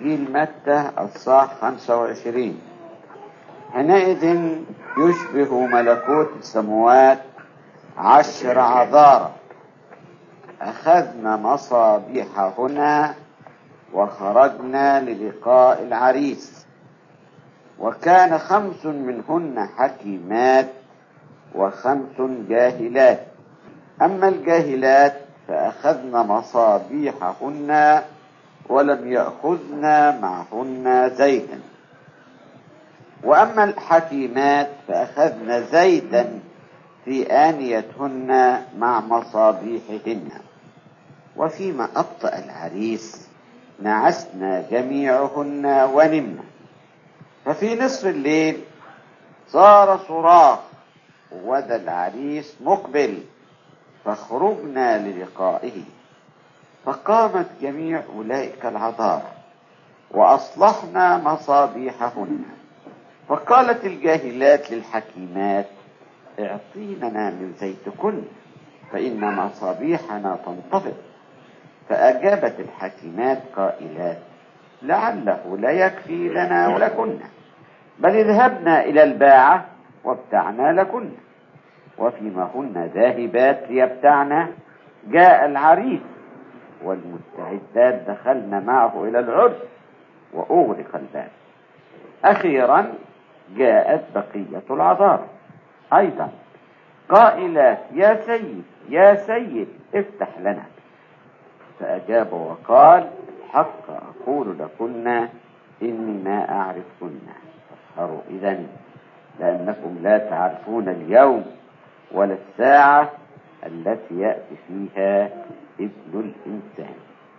إنجيل متى الصح 25 حينئذ يشبه ملكوت السموات عشر عذارى أخذنا مصابيحهن وخرجنا للقاء العريس وكان خمس منهن حكيمات وخمس جاهلات أما الجاهلات فأخذن مصابيحهن ولم يأخذن معهن زيتا وأما الحكيمات فأخذن زيتا في آنيتهن مع مصابيحهن وفيما أبطأ العريس نعسنا جميعهن ونمنا ففي نصف الليل صار صراخ وذا العريس مقبل فخرجنا للقائه فقامت جميع أولئك العذارى وأصلحنا مصابيحهن فقالت الجاهلات للحكيمات اعطيننا من زيتكن فإن مصابيحنا تنطفئ فأجابت الحكيمات قائلات لعله لا يكفي لنا ولكن بل اذهبنا إلى الباعة وابتعنا لكن وفيما هن ذاهبات ليبتعن جاء العريس والمستعدات دخلن معه إلى العرس وأغلق الباب أخيرا جاءت بقية العذار أيضا قائلات يا سيد يا سيد افتح لنا فأجاب وقال الحق أقول لكن إني ما أعرفكن فاسهروا إذا لأنكم لا تعرفون اليوم ولا الساعة التي يأتي فيها ابن الإنسان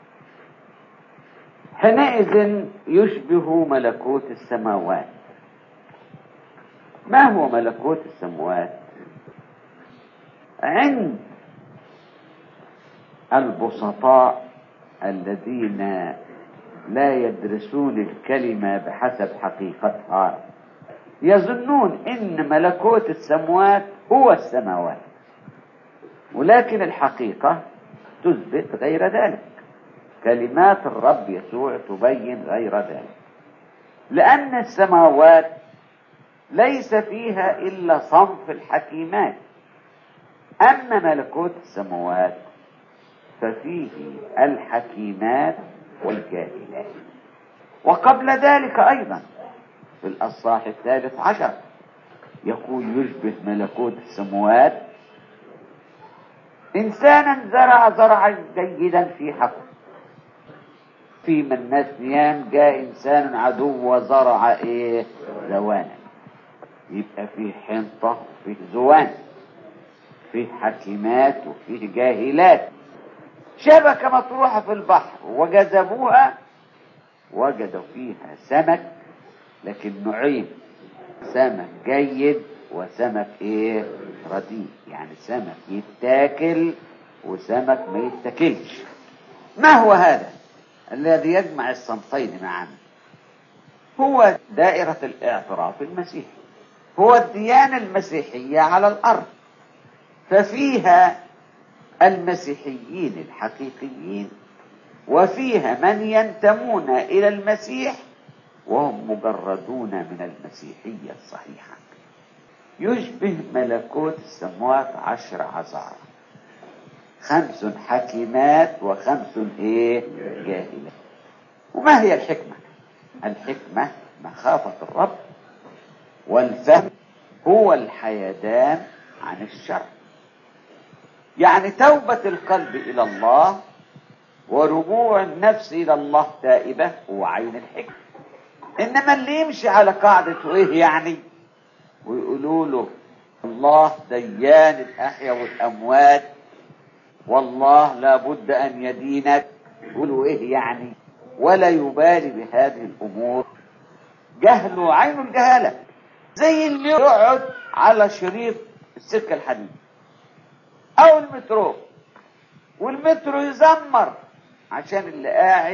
حينئذ يشبه ملكوت السماوات ما هو ملكوت السماوات عند البسطاء الذين لا يدرسون الكلمة بحسب حقيقتها يظنون ان ملكوت السماوات هو السماوات ولكن الحقيقة تثبت غير ذلك كلمات الرب يسوع تبين غير ذلك لأن السماوات ليس فيها إلا صنف الحكيمات أما ملكوت السماوات ففيه الحكيمات والجاهلات وقبل ذلك أيضا في الأصحاح الثالث عشر يقول يشبه ملكوت السماوات إنسانا زرع زرعا جيدا في حقل في من الناس نيام جاء إنسان عدو وزرع إيه زوانا يبقى فيه حنطة وفيه زوان فيه حكيمات وفيه جاهلات شبكة مطروحة في البحر وجذبوها وجدوا فيها سمك لكن نوعين سمك جيد وسمك ايه رديء يعني سمك يتاكل وسمك ما يتاكلش ما هو هذا الذي يجمع الصنفين معا هو دائرة الاعتراف المسيحي هو الديانة المسيحية على الأرض ففيها المسيحيين الحقيقيين وفيها من ينتمون إلى المسيح وهم مجردون من المسيحية الصحيحة يشبه ملكوت السماوات عشر عذارى خمس حكيمات وخمس ايه جاهلات وما هي الحكمة الحكمة مخافة الرب والفهم هو الحيدان عن الشر يعني توبة القلب إلى الله ورجوع النفس إلى الله تائبة هو عين الحكمة إنما اللي يمشي على قاعدة إيه يعني ويقولوا له الله ديان الأحياء والأموات والله لابد أن يدينك يقولوا إيه يعني ولا يبالي بهذه الأمور جهل عين الجهالة زي اللي يقعد على شريط السكة الحديد أو المترو والمترو يزمر عشان اللي قاعد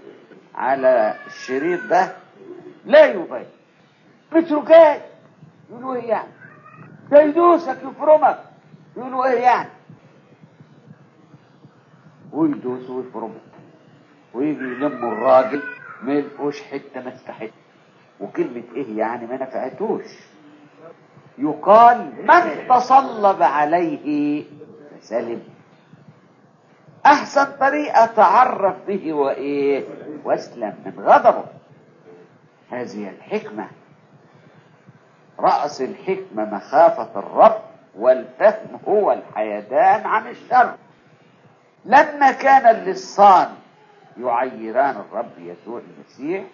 على الشريط ده لا يبالي مترو جاي يقولوا ايه يعني ده يدوسك يفرمك يقولوا ايه يعني ويدوس ويفرمك ويجي يلم الراجل ملقوش حته ما استحت وكلمه ايه يعني ما نفعتوش يقال من تصلب عليه فسلم احسن طريقه تعرف به وايه واسلم من غضبه هذه الحكمه راس الحكمه مخافه الرب والفهم هو الحيدان عن الشر لما كان اللصان يعيران الرب يسوع المسيح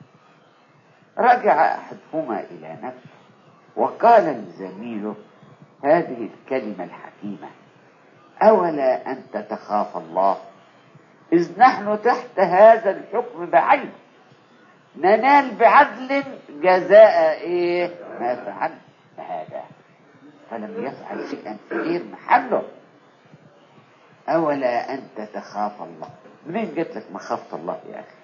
رجع احدهما الى نفسه وقال لزميله هذه الكلمه الحكيمه اولا انت تخاف الله اذ نحن تحت هذا الحكم بعين ننال بعدل جزاء ايه ما فعل هذا فلم يفعل شيئا في غير محله اولا انت تخاف الله منين جت لك مخافه الله يا اخي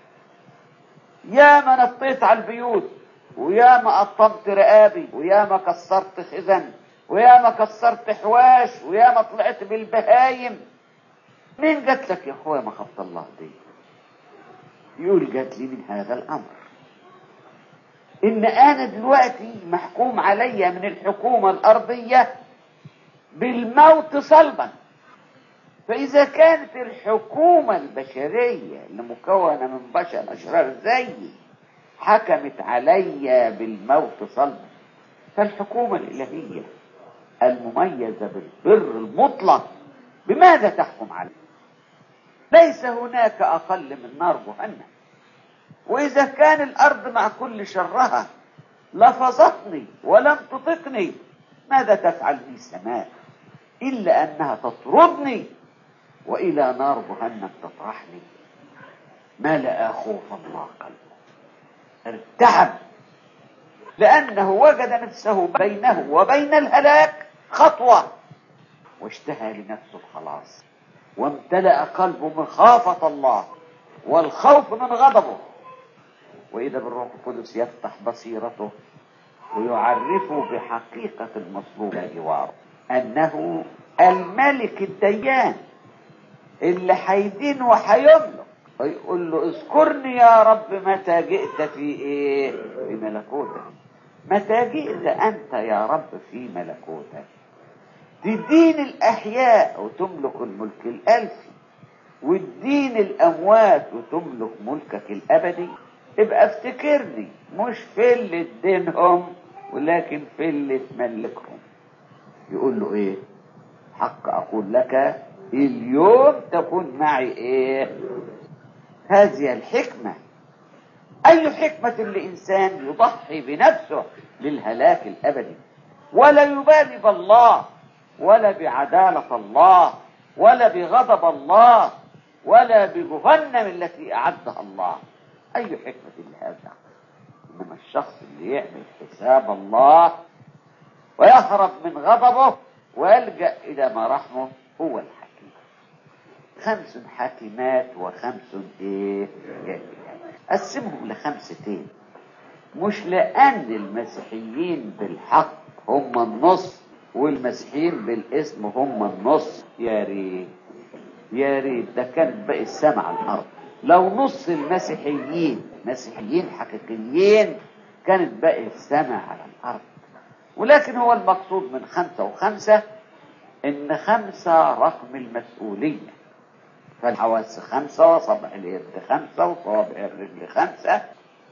يا ما نطيت على البيوت ويا ما قطمت رقابي ويا ما كسرت خزن ويا ما كسرت حواش ويا ما طلعت بالبهايم منين جت لك يا اخويا مخافه الله دي يقول جات لي من هذا الامر ان انا دلوقتي محكوم عليا من الحكومه الارضيه بالموت صلبا فإذا كانت الحكومة البشرية اللي مكونة من بشر أشرار زيي حكمت علي بالموت صلبا فالحكومة الإلهية المميزة بالبر المطلق بماذا تحكم علي؟ ليس هناك أقل من نار جهنم وإذا كان الأرض مع كل شرها لفظتني ولم تطقني ماذا تفعل بي السماء إلا أنها تطردني وإلى نار جهنم تطرحني ملأ خوف الله قلبه ارتعب لأنه وجد نفسه بينه وبين الهلاك خطوة واشتهى لنفسه الخلاص وامتلأ قلبه مخافة الله والخوف من غضبه وإذا بالروح القدس يفتح بصيرته ويعرفه بحقيقة المطلوب جواره أنه الملك الديان اللي هيدين وهيملك ويقول له اذكرني يا رب متى جئت في ايه في ملكوتك متى جئت انت يا رب في ملكوتك تدين الاحياء وتملك الملك الالفي وتدين الاموات وتملك ملكك الابدي ابقى افتكرني مش في اللي تدينهم ولكن في اللي تملكهم يقول له ايه حق اقول لك اليوم تكون معي ايه هذه الحكمة اي حكمة لانسان يضحي بنفسه للهلاك الابدي ولا يبالي بالله ولا بعدالة الله ولا بغضب الله ولا بجهنم التي اعدها الله اي حكمة لهذا انما الشخص اللي يعمل حساب الله ويهرب من غضبه ويلجأ الى ما رحمه هو الحكيم خمس حاكمات وخمس ايه جاهلات قسمهم لخمستين مش لان المسيحيين بالحق هم النص والمسيحيين بالاسم هم النص يا ريت يا ريت ده كان باقي السماء على الارض لو نص المسيحيين مسيحيين حقيقيين كانت باقي السماء على الارض ولكن هو المقصود من خمسة وخمسة ان خمسة رقم المسؤولية فالحواس خمسة وصبع اليد خمسة وصوابع الرجل خمسة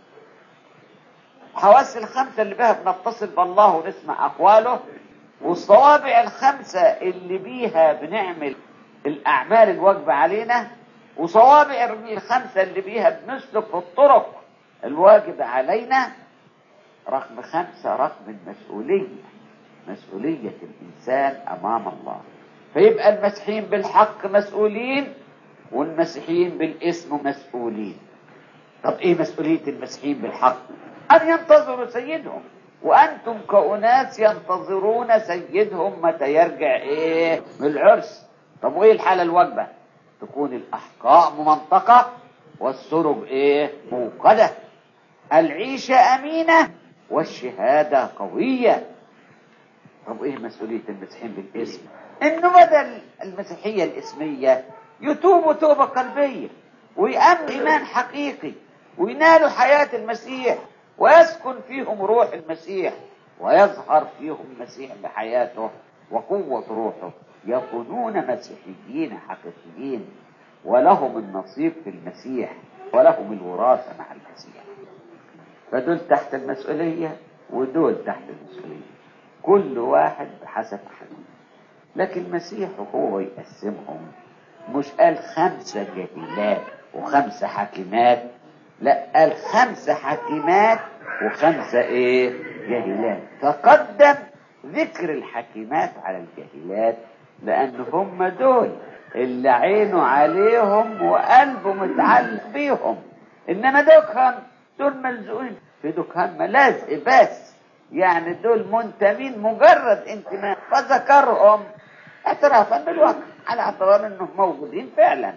حواس الخمسة اللي بها بنتصل بالله ونسمع أقواله والصوابع الخمسة اللي بيها بنعمل الأعمال الواجبة علينا وصوابع الرجل الخمسة اللي بيها بنسلك في الطرق الواجبة علينا رقم خمسة رقم المسؤولية مسؤولية الإنسان أمام الله فيبقى المسيحيين بالحق مسؤولين والمسيحيين بالاسم مسؤولين طب ايه مسؤولية المسيحيين بالحق ان ينتظروا سيدهم وانتم كأناس ينتظرون سيدهم متى يرجع ايه من العرس طب وايه الحالة الواجبة تكون الاحقاء ممنطقة والسرج ايه موقدة العيشة امينة والشهادة قوية طب ايه مسؤولية المسيحيين بالاسم انه بدل المسيحية الاسمية يتوبوا توبة قلبية ويأمن إيمان حقيقي وينالوا حياة المسيح ويسكن فيهم روح المسيح ويظهر فيهم المسيح بحياته وقوة روحه يكونون مسيحيين حقيقيين ولهم النصيب في المسيح ولهم الوراثة مع المسيح فدول تحت المسؤولية ودول تحت المسؤولية كل واحد بحسب حاله لكن المسيح وهو يقسمهم مش قال خمسة جاهلات وخمسة حاكمات لا قال خمسة حاكمات وخمسة ايه جاهلات فقدم ذكر الحكيمات على الجاهلات لان هم دول اللي عينه عليهم وقلبه متعلق بيهم انما دول دول ملزوقين في دكان ملازق بس يعني دول منتمين مجرد انتماء فذكرهم اعترافا بالواقع على اعتبار انهم موجودين فعلا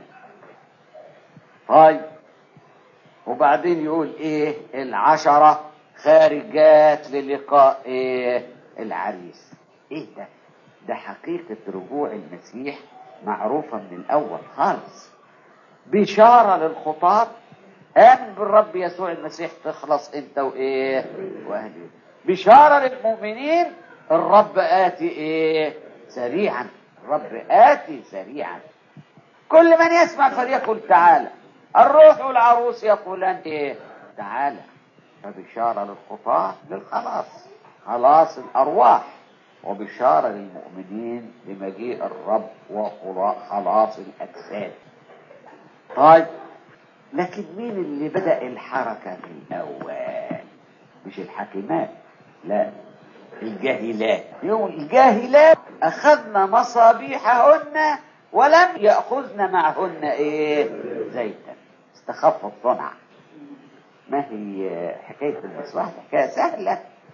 طيب وبعدين يقول ايه العشرة خارجات للقاء ايه العريس ايه ده ده حقيقة رجوع المسيح معروفة من الاول خالص بشارة للخطاة آمن بالرب يسوع المسيح تخلص انت وايه واهلي بشارة للمؤمنين الرب آتي ايه سريعا الرب آتي سريعا كل من يسمع فليقل تعالى الروح والعروس يقولان ايه تعالى فبشارة للخطاة للخلاص خلاص الأرواح وبشارة للمؤمنين بمجيء الرب وخلاص الأجساد طيب لكن مين اللي بدأ الحركة في الأول مش الحاكمات لا الجاهلات يقول الجاهلات أخذنا مصابيحهن ولم يأخذن معهن إيه زيتا استخف الصنع ما هي حكاية المصباح حكاية سهلة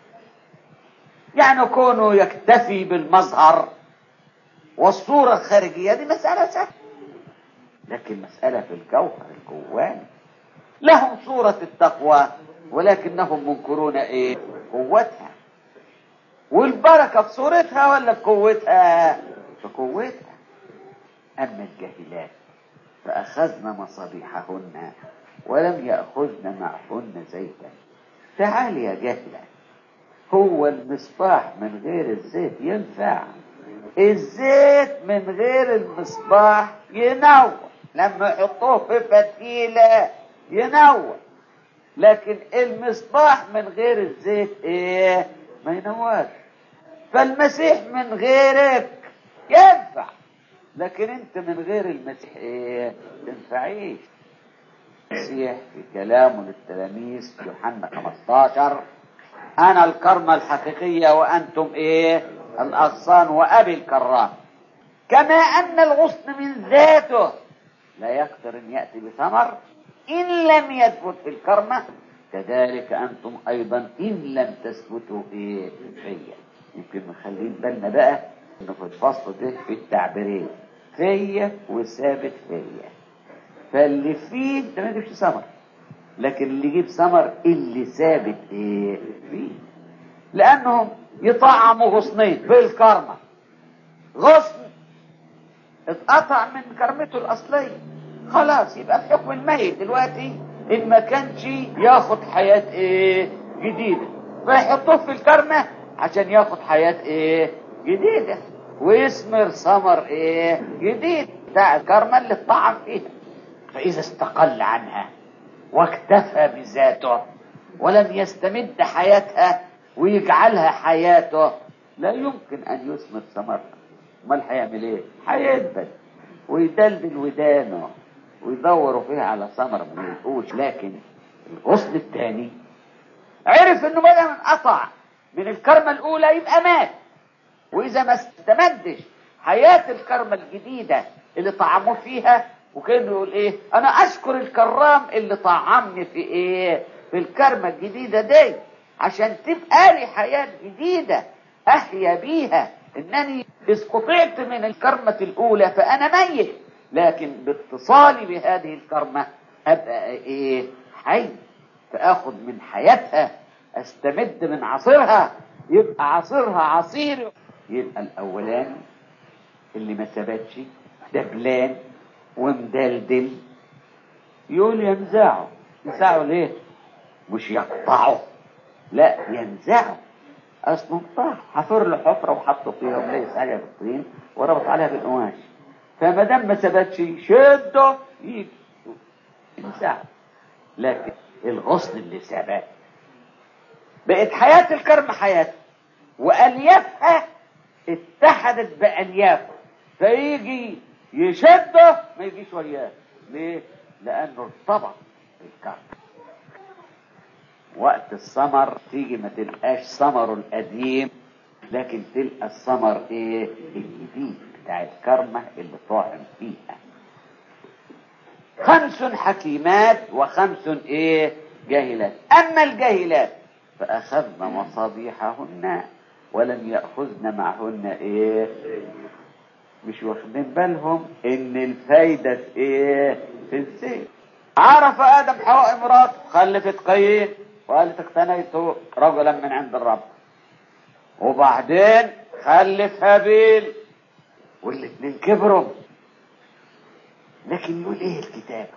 يعني كونه يكتفي بالمظهر والصورة الخارجية دي مسألة سهلة لكن مسألة في الجوهر الجواني لهم صورة التقوى ولكنهم منكرون ايه قوتها والبركة في صورتها ولا في قوتها في قوتها أما الجاهلات فأخذنا مصابيحهن ولم يأخذن معهن زيتا تعال يا جهلة هو المصباح من غير الزيت ينفع الزيت من غير المصباح ينور لما يحطوه في فتيلة ينور لكن المصباح من غير الزيت ايه ما ينورش فالمسيح من غيرك ينفع لكن انت من غير المسيح ايه تنفعيش المسيح في كلامه للتلاميذ في يوحنا 15 انا الكرمة الحقيقية وانتم ايه الاغصان وابي الكرام كما ان الغصن من ذاته لا يقدر ان ياتي بثمر ان لم يثبت في الكرمة كذلك انتم ايضا ان لم تثبتوا ايه فيا يمكن مخلين بالنا بقى انه في الفصل ده في التعبيرين فيا وثابت فيا فاللي فيه ده ما يجيبش ثمر لكن اللي يجيب ثمر اللي ثابت ايه فيه لانهم يطعموا غصنين بالكرمه غصن اتقطع من كرمته الاصليه خلاص يبقى الحكم الميت دلوقتي ان ما كانش ياخد حياه ايه جديده فيحطوه في الكرمه عشان ياخد حياه ايه جديده ويثمر ثمر ايه جديد بتاع الكرمه اللي اتطعم فيها فاذا استقل عنها واكتفى بذاته ولم يستمد حياتها ويجعلها حياته لا يمكن ان يثمر ثمرها امال هيعمل ايه هيدبل ويدلدل ودانه ويدوروا فيها على ثمر ما يلقوش لكن الغصن الثاني عرف انه بدل من قطع من الكرمه الاولى يبقى مات واذا ما استمدش حياه الكرمه الجديده اللي طعموه فيها وكانه يقول ايه انا اشكر الكرام اللي طعمني في ايه في الكرمه الجديده دي عشان تبقى لي حياه جديده احيا بيها انني اذ قطعت من الكرمه الاولى فانا ميت لكن باتصالي بهذه الكرمه ابقى ايه حي فاخذ من حياتها استمد من عصيرها يبقى عصيرها عصير يبقى الاولاني اللي ما ثبتش دبلان ومدلدل يقول ينزعه ينزعوا ليه مش يقطعوا لا ينزعوا اصلا طاح حفر له حفره وحطوا فيها وليس عليها بالطين وربط عليها بالقماش فما دام ما ثبتش شده يجي ينزعوا لكن الغصن اللي ثبت بقت حياة الكرم حياته وأليافها اتحدت بأليافه فيجي يشده ما يجيش وياه ليه؟ لأنه ارتبط بالكرم وقت الثمر تيجي ما تلقاش ثمره القديم لكن تلقى الثمر ايه الجديد بتاع الكرمة اللي طاعم فيها خمس حكيمات وخمس ايه جاهلات اما الجاهلات فاخذن مصابيحهن ولم ياخذن معهن ايه مش واخدين بالهم ان الفايده في ايه في الزيت عرف ادم حواء مراته خلفت قايين وقالت اقتنيت رجلا من عند الرب وبعدين خلف هابيل والاثنين كبروا لكن يقول ايه الكتاب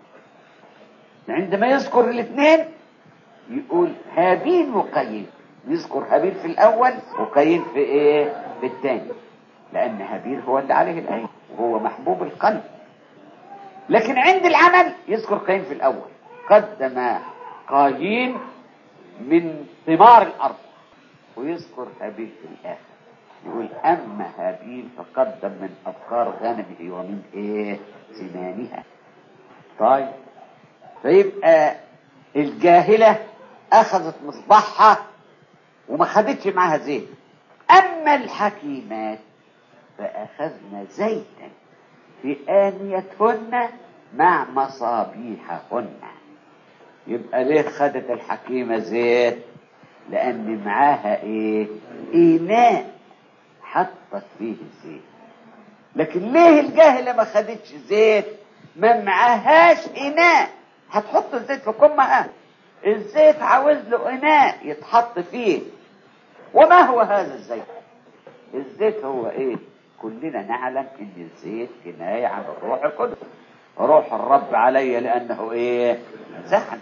عندما يذكر الاثنين يقول هابيل وقايين يذكر هابيل في الاول وقايين في ايه في الثاني لان هابيل هو اللي عليه الايه وهو محبوب القلب لكن عند العمل يذكر قايين في الاول قدم قايين من ثمار الارض ويذكر هابيل في الاخر يقول اما هابيل فقدم من ابقار غنمه ومن ايه سنانها طيب فيبقى الجاهلة اخذت مصباحها وما خدتش معاها زيت اما الحكيمات فاخذن زيتا في آنيتهن مع مصابيحهن يبقى ليه خدت الحكيمة زيت لأن معاها إيه إناء حطت فيه الزيت لكن ليه الجاهلة ما خدتش زيت ما معاهاش إناء هتحط الزيت في كمها الزيت عاوز له إناء يتحط فيه وما هو هذا الزيت الزيت هو إيه كلنا نعلم ان الزيت كناية عن الروح القدس روح الرب علي لانه ايه زحن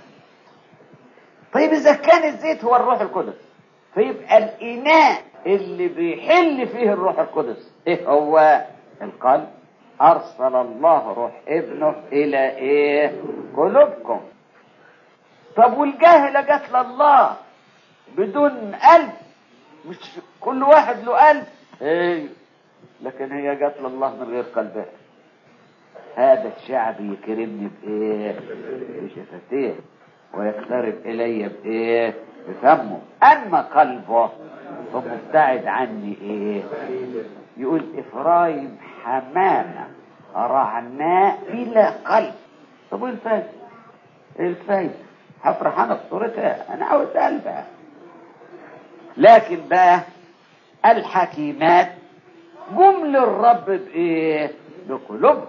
طيب اذا كان الزيت هو الروح القدس فيبقى الاناء اللي بيحل فيه الروح القدس ايه هو القلب ارسل الله روح ابنه الى ايه قلوبكم طب والجاهلة جت لله بدون قلب مش كل واحد له قلب ايه لكن هي جت لله من غير قلبها هذا الشعب يكرمني بايه بشفتيه ويقترب الي بايه بفمه اما قلبه فمبتعد عني ايه يقول افرايم حمامه رعناء بلا قلب طب وايه الفايده ايه الفايده هفرح انا بصورتها انا عاوز قلبها لكن بقى الحكيمات جم للرب بايه بقلوبهم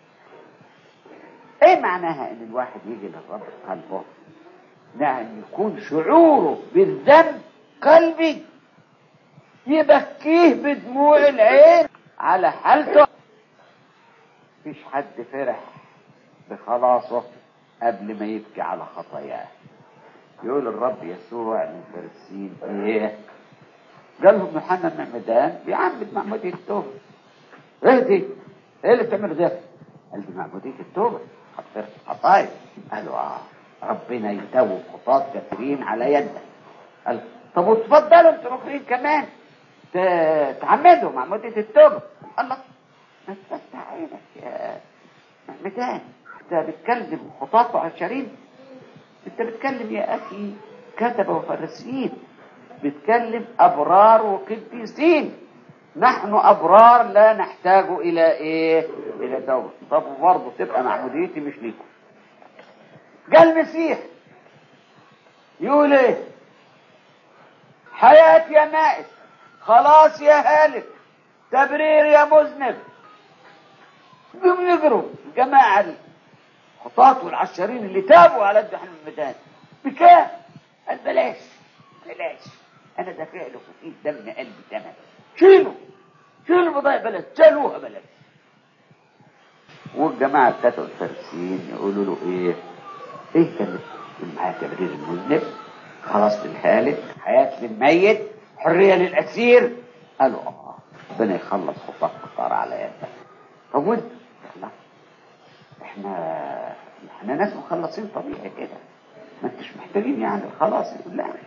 ايه معناها ان الواحد يجي للرب قلبه نعم يكون شعوره بالذنب قلبي يبكيه بدموع العين على حالته مفيش حد فرح بخلاصه قبل ما يبكي على خطاياه يقول الرب يسوع للفرسين ايه قال لهم يوحنا المعمدان بيعمد معمودية التوبة ايه دي؟ ايه اللي بتعمله ده؟ قال دي معمودية التوبة خطرت خطايا قالوا اه ربنا يتوب خطاة كثيرين على يدك قال طب وتفضلوا انتوا الاخرين كمان تعمدوا معمودية التوبة الله ما تفتح عينك يا معمدان انت بتكلم خطاة وعشرين انت بتكلم يا اخي كتبة وفرسيين بتكلم أبرار وقديسين نحن أبرار لا نحتاج إلى إيه؟ إلى توبة طب برضه تبقى معموديتي مش ليكم قال المسيح يقول إيه؟ حياة يا مائت خلاص يا هالك تبرير يا مذنب قوم يجروا الجماعة الخطاة والعشرين اللي تابوا على الدحن الميدان بكام؟ قال بلاش بلاش انا دافع له فيه دم قلبي ثمن شيلوا شيلوا بضايع بلد شالوها بلد والجماعة بتاعته الفارسيين يقولوا له ايه ايه كان معاه تبرير المذنب خلاص للهالك حياة للميت حرية للأسير قالوا اه ربنا يخلص خطاك خطار على يدك طب وانت لا احنا احنا ناس مخلصين طبيعي كده ما انتش محتاجين يعني الخلاص يقول لا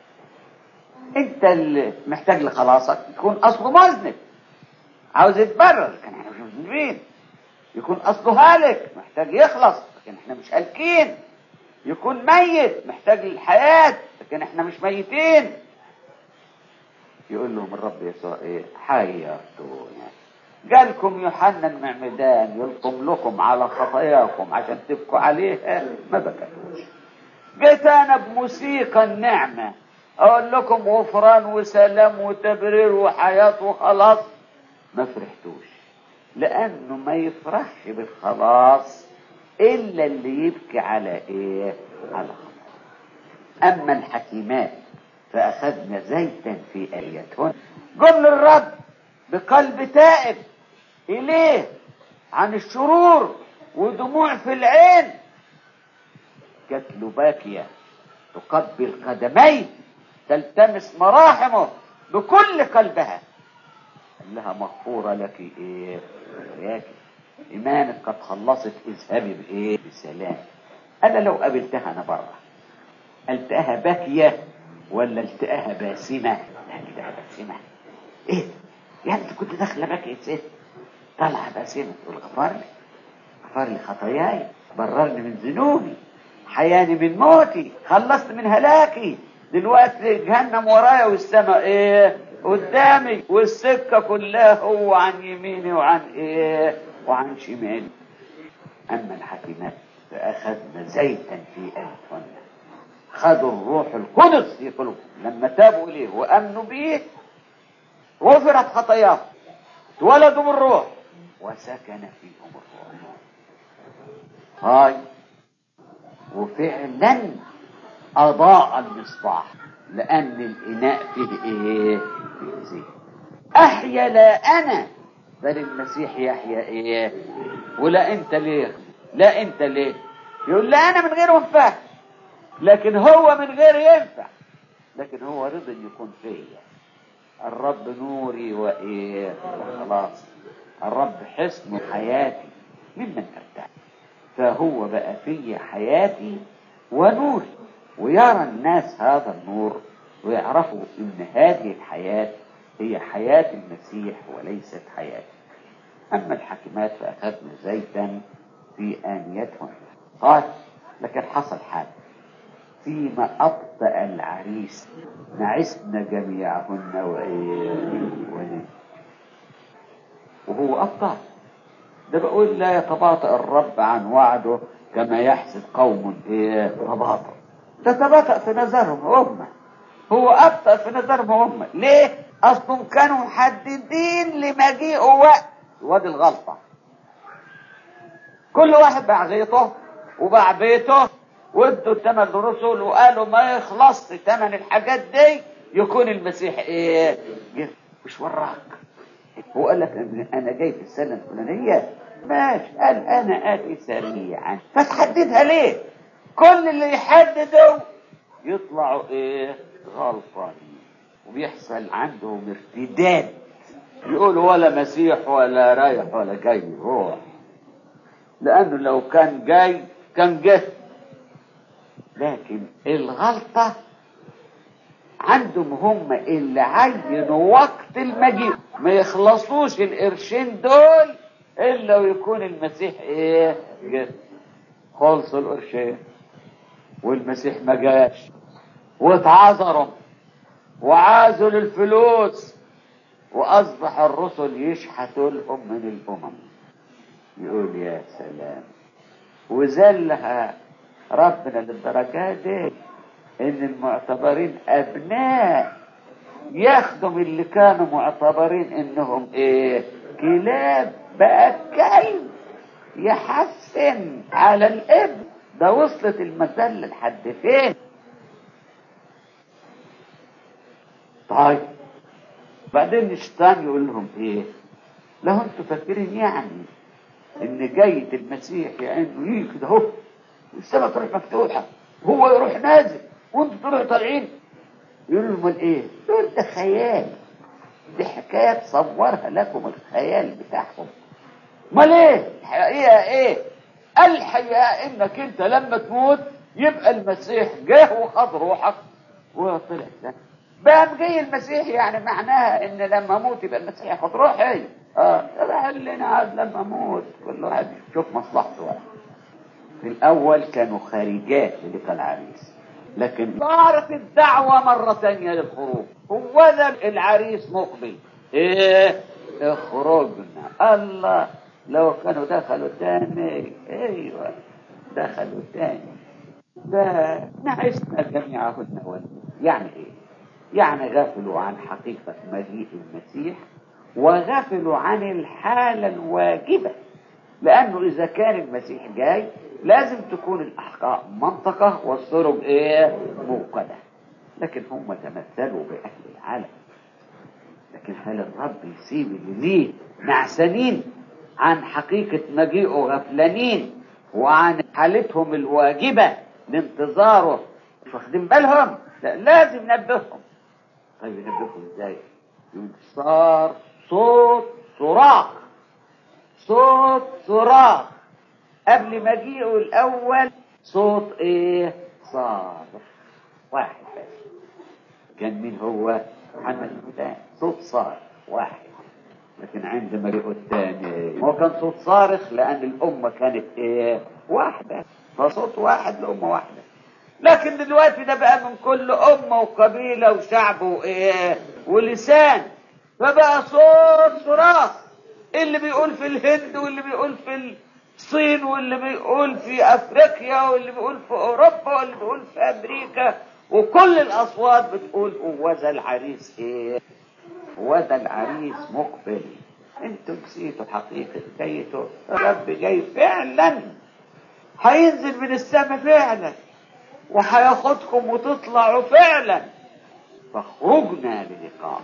انت اللي محتاج لخلاصك يكون اصله مذنب عاوز يتبرر لكن احنا مش مذنبين يكون اصله هالك محتاج يخلص لكن احنا مش هالكين يكون ميت محتاج للحياة لكن احنا مش ميتين يقول لهم الرب يسوع ايه حيرتونا جالكم يوحنا المعمدان يلطم لكم على خطاياكم عشان تبكوا عليها ما بكتوش جيت انا بموسيقى النعمة اقول لكم غفران وسلام وتبرير وحياة وخلاص ما فرحتوش لانه ما يفرحش بالخلاص الا اللي يبكي على ايه على خلاص اما الحكيمات فاخذنا زيتا في ايتهن جم للرب بقلب تائب اليه عن الشرور ودموع في العين جات له باكيه تقبل قدميه تلتمس مراحمه بكل قلبها قال لها مغفورة لك ايه ياك ايمانك قد خلصت اذهبي بايه بسلام انا لو قابلتها انا بره التقاها باكية ولا التقاها باسمة لا التقاها باسمة ايه يعني انت كنت داخله باكية ست طالعه باسمة تقول غفر لي غفر لي خطاياي بررني من ذنوبي حياني من موتي خلصت من هلاكي دلوقتي جهنم ورايا والسماء ايه قدامي والسكة كلها هو عن يميني وعن ايه وعن شمالي اما الحكيمات فاخذنا زيتا في انفنا خدوا الروح القدس في قلوبهم لما تابوا اليه وامنوا به غفرت خطاياهم اتولدوا بالروح وسكن فيهم الروح هاي وفعلا اضاء المصباح لان الاناء فيه ايه فيه زيت احيا لا انا بل المسيح يحيا ايه ولا انت ليه لا انت ليه يقول لا انا من غير ينفع لكن هو من غير ينفع لكن هو رضي ان يكون فيا الرب نوري وايه وخلاص الرب حصن حياتي ممن ارتاح فهو بقى في حياتي ونوري ويرى الناس هذا النور ويعرفوا ان هذه الحياة هي حياة المسيح وليست حياتي اما الحكمات فاخذنا زيتا في انيتهم قال لكن حصل حاجة فيما أبطأ العريس نعسن جميعهن وإيه ونم وهو أبطأ ده بقول لا يتباطأ الرب عن وعده كما يحسب قوم إيه تباطأ تتباطأ في نظرهم هم هو أبطأ في نظرهم هم ليه؟ أصلهم كانوا محددين لمجيئه وقت وادي الغلطة كل واحد باع غيطه وباع بيته وادوا الثمن للرسل وقالوا ما يخلصش ثمن الحاجات دي يكون المسيح ايه جه. مش وراك هو قال لك انا جاي في السنه الفلانيه ماشي قال انا اتي سريعا فتحددها ليه كل اللي يحددوا يطلعوا ايه غلطانين وبيحصل عندهم ارتداد يقولوا ولا مسيح ولا رايح ولا جاي روح لانه لو كان جاي كان جه لكن الغلطة عندهم هم اللي عينوا وقت المجيء ما يخلصوش القرشين دول الا ويكون المسيح ايه جه خلصوا القرشين والمسيح ما جاش واتعذروا وعازوا للفلوس واصبح الرسل يشحتوا لهم من الامم يقول يا سلام وزلها ربنا للدرجة دي ان المعتبرين ابناء يخدم اللي كانوا معتبرين انهم ايه كلاب بقى كلب يحسن على الابن ده وصلت المسألة لحد فين طيب بعدين الشيطان يقول لهم ايه لو انتوا فاكرين يعني ان جاية المسيح يعني يجي كده اهو والسماء تروح مفتوحة وهو يروح نازل وانتوا تروحوا طالعين يقولوا له امال ايه؟ يقول ده خيال دي حكاية تصورها لكم الخيال بتاعهم امال ايه؟ الحقيقة ايه؟ الحقيقة انك انت لما تموت يبقى المسيح جه وخد روحك وطلع ده بقى جاي المسيح يعني معناها ان لما اموت يبقى المسيح ياخد روحي اه ده لنا عاد لما اموت كل واحد يشوف مصلحته بقى. في الاول كانوا خارجات للقاء العريس لكن صارت الدعوة مرة ثانية للخروج هو ذا العريس مقبل ايه اخرجنا الله لو كانوا دخلوا تاني ايوه دخلوا تاني ده نعسنا جميعهن ولد يعني ايه يعني غفلوا عن حقيقة مجيء المسيح وغفلوا عن الحالة الواجبة لأنه إذا كان المسيح جاي لازم تكون الأحقاء منطقة والسرب إيه موقدة لكن هم تمثلوا بأهل العالم لكن هل الرب يسيب اللي ليه نعسانين عن حقيقة مجيئه غفلانين وعن حالتهم الواجبة لانتظاره مش واخدين بالهم لا لازم ننبههم طيب ينبههم ازاي يقول صار صوت صراخ صوت صراخ قبل مجيئه الاول صوت ايه صار واحد بس كان مين هو محمد الهدى صوت صار واحد لكن عند مجيئه الثاني هو كان صوت صارخ لان الامه كانت ايه واحده فصوت واحد لامه واحده لكن دلوقتي ده بقى من كل امه وقبيله وشعب وايه ولسان فبقى صوت صراخ اللي بيقول في الهند واللي بيقول في الصين واللي بيقول في افريقيا واللي بيقول في اوروبا واللي بيقول في امريكا وكل الاصوات بتقول هو ذا العريس ايه هو ذا العريس مقبل انتوا نسيتوا حقيقة جايته الرب جاي فعلا هينزل من السماء فعلا وهياخدكم وتطلعوا فعلا فخرجنا للقاء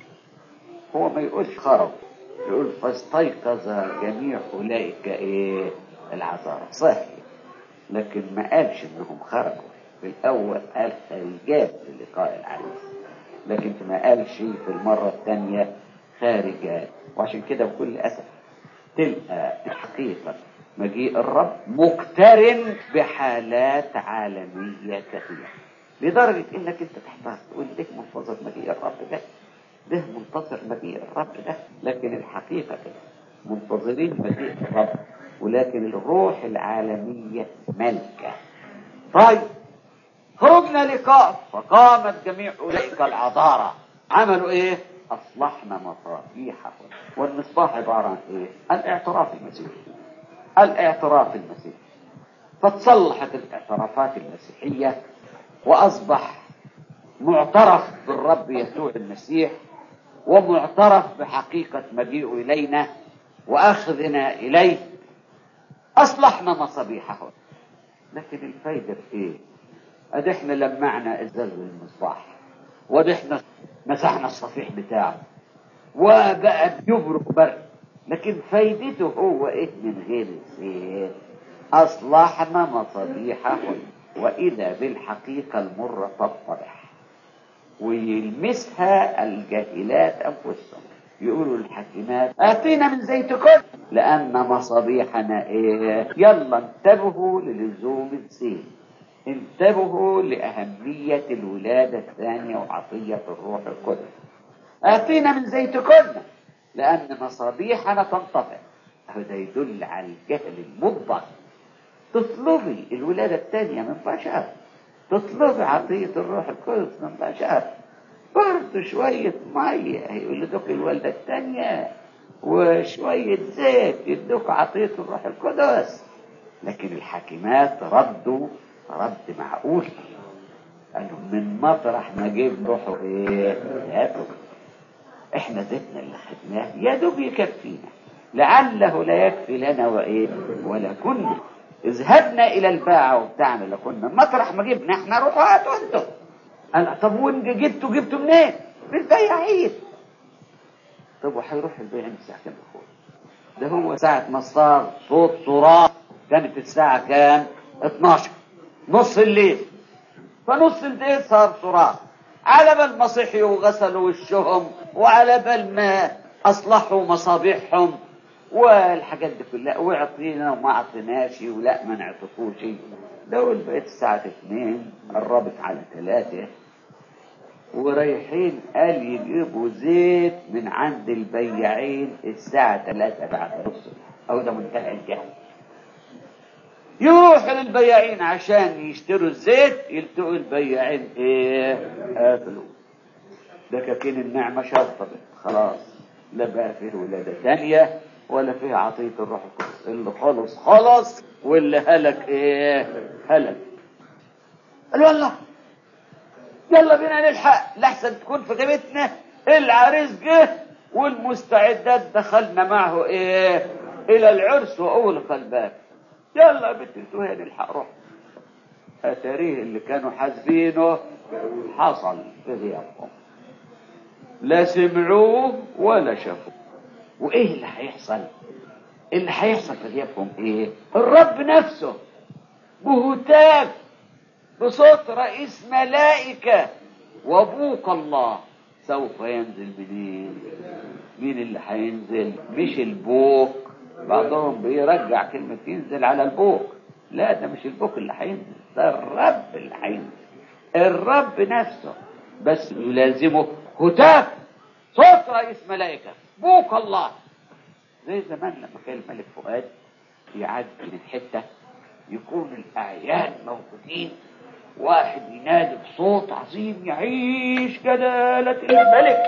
هو ما يقولش خرج يقول فاستيقظ جميع اولئك ايه العذارى صحيح لكن ما قالش انهم خرجوا في الاول قال خارجات للقاء العريس لكن ما قالش في المره الثانيه خارجات وعشان كده بكل اسف تلقى الحقيقه مجيء الرب مقترن بحالات عالميه كثيره لدرجه انك انت تحتار تقول ليه منتظر مجيء الرب ده ده منتظر مجيء الرب ده لكن الحقيقه كده منتظرين مجيء الرب ولكن الروح العالميه ملكه طيب خرجنا لقاء فقامت جميع اولئك العذارى عملوا ايه؟ اصلحنا مصابيحهم والمصباح عباره عن ايه؟ الاعتراف المسيحي الاعتراف المسيحي فتصلحت الاعترافات المسيحيه واصبح معترف بالرب يسوع المسيح ومعترف بحقيقه مجيئه الينا واخذنا اليه اصلحنا مصابيحهم لكن الفايده في ايه؟ ادي احنا لمعنا ازاز المصباح وادي احنا مسحنا الصفيح بتاعه وبقى بيبرق برق لكن فايدته هو ايه من غير الزيت اصلحنا مصابيحهم واذا بالحقيقه المره تتضح ويلمسها الجاهلات انفسهم يقولوا الحكيمات اتينا من زيتكم لان مصابيحنا ايه يلا انتبهوا للزوم الزيت انتبهوا لأهمية الولادة الثانية وعطية الروح القدس آتينا من زيتكن لأن مصابيحنا تنطفئ هذا يدل على الجهل المطبق تطلبي الولادة الثانية من بشر تطلبي عطية الروح القدس من بشر برضه شوية مية يولدوك الولدة الثانية وشوية زيت يدوك عطية الروح القدس لكن الحاكمات ردوا رد معقول قالوا من مطرح ما جيب روحه ايه هاتوا احنا زيتنا اللي خدناه يا دوب يكفينا لعله لا يكفي لنا وايه ولا كنا اذهبنا الى الباعة وبتاعنا لكنا مطرح ما جبنا احنا روحوا هاتوا انتوا قال طب وين جبتوا جبتوا منين؟ من البياعين طب وهيروح البيع من الساعة كام يا اخويا؟ ده هو ساعة ما صار صوت صراخ كانت الساعة كام؟ 12 نص الليل فنص الليل صار صراخ على بال ما صحيوا وغسلوا وشهم وعلى بال ما اصلحوا مصابيحهم والحاجات دي كلها واعطينا وما اعطيناش ولا ما نعطيكوش دول بقت الساعة اتنين قربت على ثلاثة ورايحين قال يجيبوا زيت من عند البياعين الساعة ثلاثة بعد نص أو ده منتهى الجهل يروح للبياعين عشان يشتروا الزيت يلتقوا البياعين ايه قافلوا دكاكين النعمة شطبت خلاص لا بقى فيه ولادة تانية ولا فيه عطية الروح القدس اللي خلص خلص واللي هلك ايه هلك قالوا يلا يلا بينا نلحق لحسن تكون في غيبتنا العريس جه والمستعدات دخلنا معه ايه الى العرس واغلق الباب يلا يا بنت انتوا نلحق روح اتاريه اللي كانوا حاسبينه حصل في غيابهم لا سمعوه ولا شافوه وايه اللي هيحصل اللي هيحصل في غيابهم ايه الرب نفسه بهتاف بصوت رئيس ملائكة وابوك الله سوف ينزل منين مين اللي هينزل مش البوك بعضهم بيرجع كلمة ينزل على البوك لا ده مش البوك اللي هينزل ده الرب اللي هينزل الرب نفسه بس يلازمه هتاف صوت رئيس ملائكة بوك الله زي زمان لما كان الملك فؤاد يعدي من حتة يكون الأعيان موجودين واحد ينادي بصوت عظيم يعيش جلالة الملك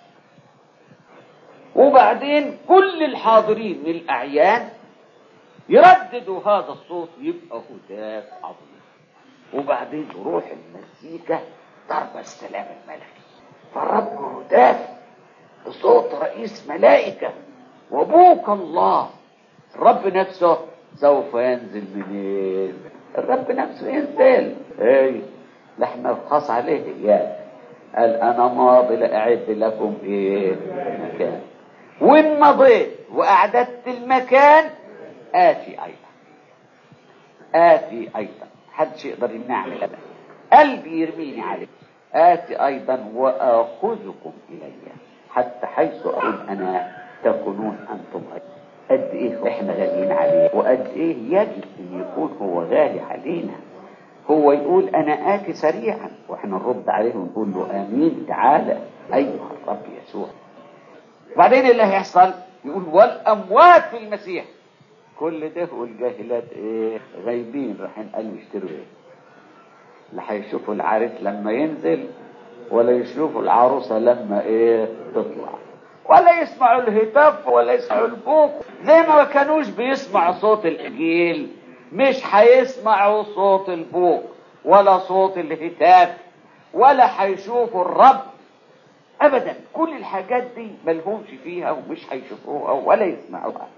وبعدين كل الحاضرين من الأعيان يرددوا هذا الصوت يبقى هتاف عظيم وبعدين تروح المزيكا ضرب السلام الملكي فالرب هتاف بصوت رئيس ملائكة وابوك الله الرب نفسه سوف ينزل منين الرب نفسه ينزل اي احنا خاص عليه اياه قال انا ماضي لاعد لكم ايه مكان وان مضيت واعددت المكان اتي ايضا اتي ايضا حدش يقدر يمنعني ابدا قلبي يرميني عليك اتي ايضا واخذكم الي حتى حيث اقول انا تكونون انتم ايضا قد ايه احنا غاليين عليه وقد ايه يجب ان يكون هو غالي علينا هو يقول انا اتي سريعا واحنا نرد عليه ونقول له امين تعالى ايها الرب يسوع بعدين اللي هيحصل يقول والاموات في المسيح كل ده والجاهلات ايه غايبين رايحين قالوا يشتروا ايه لا هيشوفوا العريس لما ينزل ولا يشوفوا العروسه لما ايه تطلع ولا يسمعوا الهتاف ولا يسمعوا البوق زي ما كانوش بيسمعوا صوت الانجيل مش هيسمعوا صوت البوق ولا صوت الهتاف ولا هيشوفوا الرب ابدا كل الحاجات دي ملهمش فيها ومش هيشوفوها ولا يسمعوها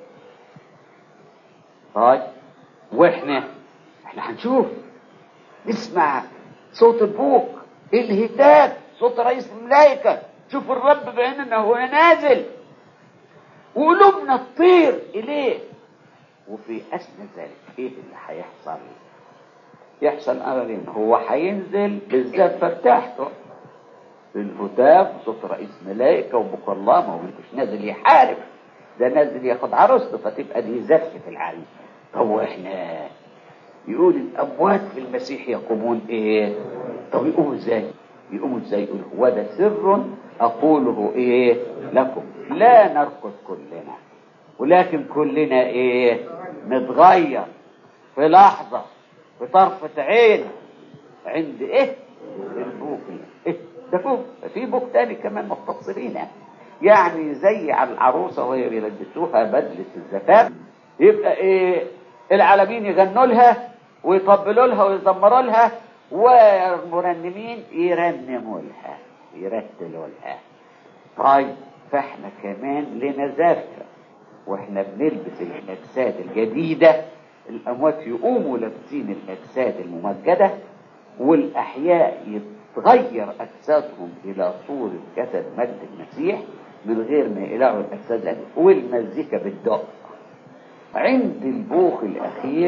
طيب واحنا احنا هنشوف نسمع صوت البوق الهتاف صوت رئيس الملائكه شوف الرب بعيننا هو نازل وقلوبنا تطير اليه وفي اثناء ذلك ايه اللي هيحصل يحصل امرين هو هينزل بالزفه بتاعته بالهتاف صوت رئيس ملائكه وبكر الله ما هو مش نازل يحارب ده نازل ياخد عروسته فتبقى دي زفه العريس طب واحنا يقول الاموات في المسيح يقومون ايه طب يقوموا ازاي يقوموا ازاي يقول هو ده سر اقوله ايه لكم لا نرقد كلنا ولكن كلنا ايه نتغير في لحظة في طرفة عين عند ايه البوك إيه؟ ده بوك في بوك تاني كمان مختصرين يعني زي على العروسة وهي بيلبسوها بدلة الزفاف يبقى ايه العالمين يغنوا لها ويطبلوا لها ويزمروا لها والمرنمين يرنموا لها يرتلوا لها طيب فاحنا كمان لنا زفة واحنا بنلبس الاجساد الجديدة الاموات يقوموا لابسين الاجساد الممجدة والاحياء يتغير اجسادهم الى صورة جسد مجد المسيح من غير ما يقلعوا الاجساد والمزيكا بالدق عند البوخ الاخير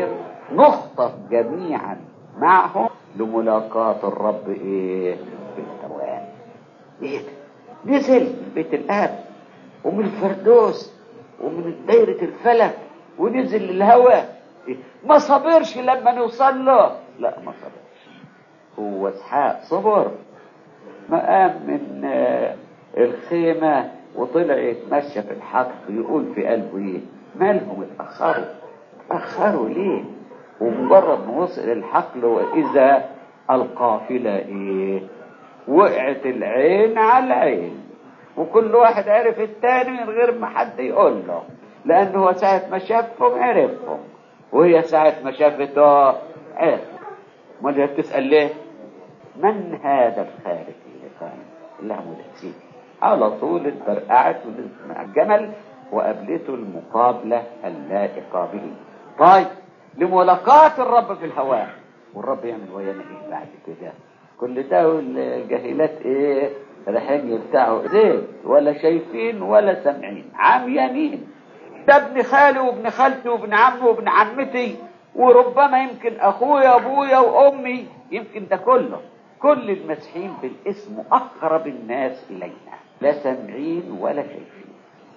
نخطف جميعا معهم لملاقاة الرب ايه في الهوان ايه ده؟ نزل من بيت الاب ومن الفردوس ومن دايرة الفلك ونزل للهواء إيه؟ ما صبرش لما نوصل له لا ما صبرش هو اسحاق صبر ما قام من آه، الخيمة وطلع يتمشى في الحقل يقول في قلبه ايه مالهم اتأخروا اتأخروا ليه ومجرد ما وصل الحقل وإذا القافلة ايه وقعت العين على العين وكل واحد عرف التاني من غير ما حد يقول له لأنه هو ساعة ما شافهم عرفهم وهي ساعة ما شافته عرف امال هي بتسأل ليه؟ من هذا الخارج اللي كان اللي هو سيدي على طول اتبرقعت ونزلت من على الجمل وقابلته المقابلة اللائقة به طيب لملاقاة الرب في الهواء والرب يعمل ويانا ايه بعد كده كل ده والجاهلات ايه رايحين يبتاعوا زيت ولا شايفين ولا سامعين عميانين ده ابن خالي وابن خالتي وابن عمي وابن عمتي وربما يمكن اخويا وابويا وامي يمكن ده كله كل المسيحيين بالاسم اقرب الناس الينا لا سامعين ولا شايفين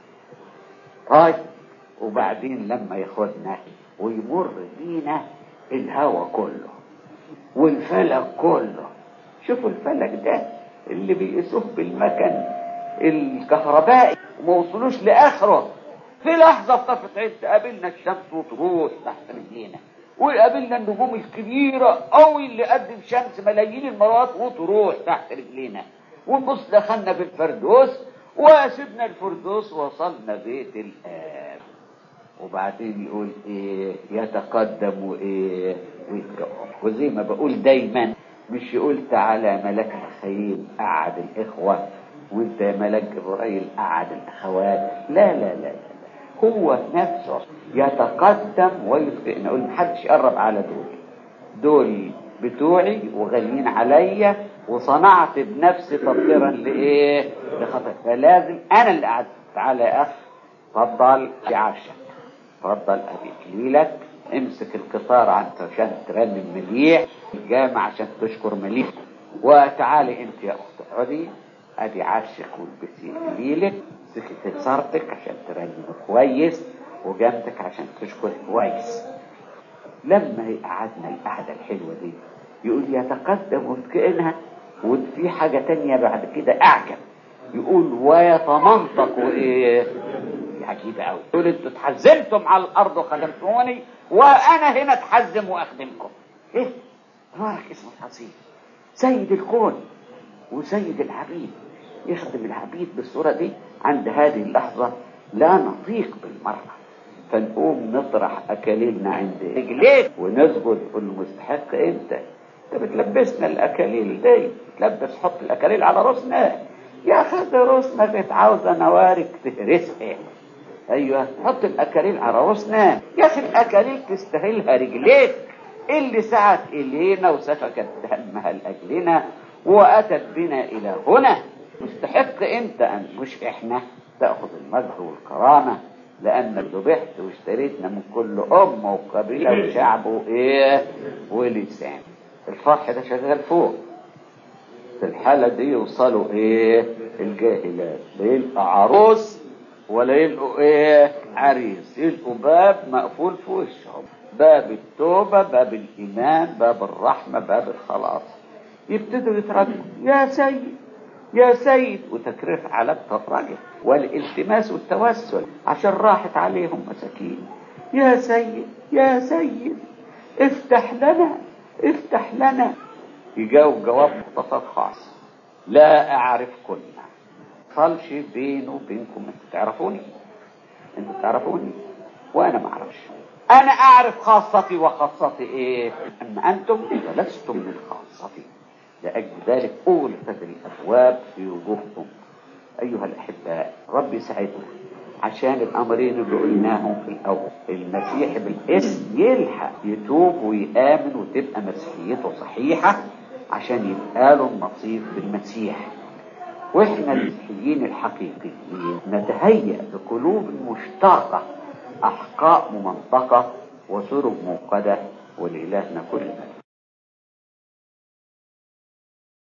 طيب وبعدين لما ياخدنا ويمر بينا الهوى كله والفلك كله شوفوا الفلك ده اللي بيقيسوه بالمكن الكهربائي وما وصلوش لاخره في لحظه طفت عين تقابلنا الشمس وتروح تحت رجلينا ويقابلنا النجوم الكبيره قوي اللي قد الشمس ملايين المرات وتروح تحت رجلينا ونبص دخلنا في الفردوس وسيبنا الفردوس وصلنا بيت الاب وبعدين يقول ايه يتقدم وايه ويتقوم وزي ما بقول دايما مش يقول تعالى ملك الخيل قعد الاخوه وانت يا ملك جبرائيل قعد الاخوات لا لا لا لا هو نفسه يتقدم ويطفئ نقول محدش يقرب على دول دول بتوعي وغاليين عليا وصنعت بنفسي تطهيرا لايه؟ لخطأ فلازم انا اللي قعدت تعالى يا اخ اتفضل في عشاء اتفضل ابي اكليلك امسك القطار عشان ترنم مليح الجامع عشان تشكر مليح وتعالي انت يا اخت اقعدي ادي عشك والبسي اكليلك امسكي كسارتك عشان ترنم كويس وجامتك عشان تشكر كويس لما قعدنا القعدة الحلوة دي يقول يتقدم وكأنها وفي حاجة تانية بعد كده أعجب يقول ويتمنطق وإيه عجيبة أوي يقول أنتوا اتحزمتم على الأرض وخدمتموني وأنا هنا اتحزم وأخدمكم إيه تبارك اسمه العظيم سيد الكون وسيد العبيد يخدم العبيد بالصورة دي عند هذه اللحظة لا نطيق بالمرة فنقوم نطرح أكاليلنا عند رجليك ونسجد نقول له مستحق أنت أنت بتلبسنا الأكاليل دي تلبس حط الأكاليل على راسنا يا أخي ده راسنا كانت عاوزة نوارك تهرسها أيوه حط الأكاليل على راسنا يا أخي الأكاليل تستاهلها رجليك اللي سعت إلينا وسفكت دمها لأجلنا وأتت بنا إلى هنا مستحق أنت أن مش إحنا تأخذ المجد والكرامة لأنك ذبحت واشتريتنا من كل أم وقبيلة وشعب وإيه ولسان الفرح ده شغال فوق في الحالة دي يوصلوا إيه الجاهلات لا يلقى عروس ولا يلقوا إيه عريس يلقوا باب مقفول في وشهم باب التوبة باب الإيمان باب الرحمة باب الخلاص يبتدوا يترجموا يا سيد يا سيد وتكرير علامة الرجل والالتماس والتوسل عشان راحت عليهم مساكين يا سيد يا سيد افتح لنا افتح لنا يجاوب جواب مختصر خاص لا اعرفكن فالش بينه وبينكم انتوا تعرفوني انتوا تعرفوني وانا ما اعرفش انا اعرف خاصتي وخاصتي ايه اما انتم فلستم من خاصتي لأجل ذلك أغلقت الأبواب في وجوهكم أيها الأحباء رب يساعدنا عشان الأمرين اللي قلناهم في الأول المسيح بالاسم يلحق يتوب ويآمن وتبقى مسيحيته صحيحة عشان يبقى له النصيب بالمسيح واحنا المسيحيين الحقيقيين نتهيأ بقلوب مشتاقة أحقاء ممنطقة وسرب موقدة ولإلهنا كل مجد